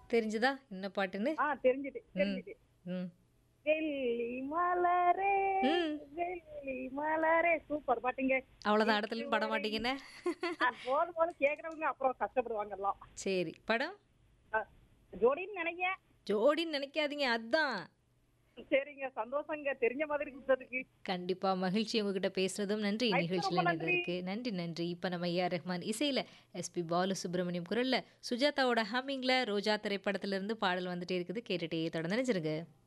தெரிஞ்சுதா என்ன பாட்டுன்னு ஆ தெரிஞ்சுது தெரிஞ்சுது ம் வெள்ளி மலரே ம். வெள்ளி மலரே சூப்பர் பாட்டுங்க அவ்வளோதான் இடத்துலையும் பட மாட்டீங்கன்னு அது போதும் போதும் கேக்குறவங்க அப்புறம் கஷ்டப்படுவாங்க எல்லாம் சரி படம் ஆ, ஜோடின்னு நினைங்க ஜோடின்னு நினைக்காதீங்க அதான் சரிங்க சந்தோஷங்க தெரிஞ்ச மாதிரி கொடுத்ததுக்கு கண்டிப்பா மகிழ்ச்சி உங்ககிட்ட பேசுனதும் நன்றி ரொம்ப நிகழ்ச்சியில் நன்றி. இருக்கு நன்றி நன்றி இப்போ நம்ம ஏஆர் ரஹ்மான் இசையில எஸ்பி பாலசுப்ரமணியம் குரல்ல சுஜாதாவோட ஹம்மிங்ல ரோஜா திரைப்படத்துல இருந்து பாடல் வந்துட்டே இருக்குது கேட்டுட்டே தொடர்ந்து நினைச்சிருங்க